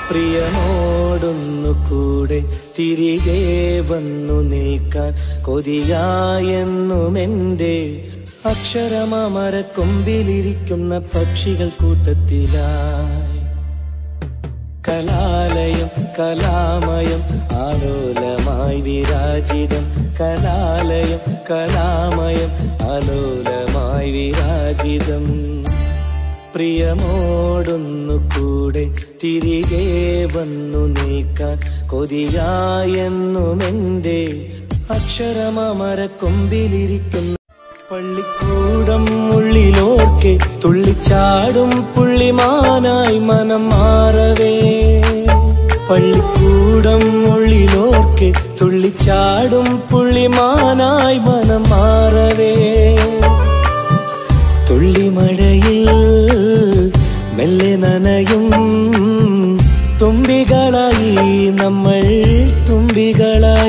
പ്രിയമോടൊന്നു കൂടെ തിരികെ വന്നു നിൽക്കാൻ കൊതിയായെന്നും എൻ്റെ അക്ഷരമര കൊമ്പിലിരിക്കുന്ന പക്ഷികൾ കൂട്ടത്തിലായി കലാലയം കലാമയം ആലോലമായി വിരാജിതം കലാലയം കലാമയം ആലോലമായി വിരാജിതം പ്രിയമോടൊന്നു കൂടെ തിരികെ വന്നു നീക്കാൻ കൊതിയായെന്നും എൻ്റെ അക്ഷരമര കൊമ്പിലിരിക്കുന്ന പള്ളിക്കൂടം ഉള്ളിലോർക്കെ തുള്ളിച്ചാടും പുള്ളിമാനായി മനം മാറവേ പള്ളിക്കൂടം ഉള്ളിലോർക്കെ തുള്ളിച്ചാടും പുള്ളിമാനായി മനം മാറവേ തുള്ളിമഴയിൽ മെല്ലെ നനയും തുമ്പികളായി നമ്മൾ തുമ്പികളായി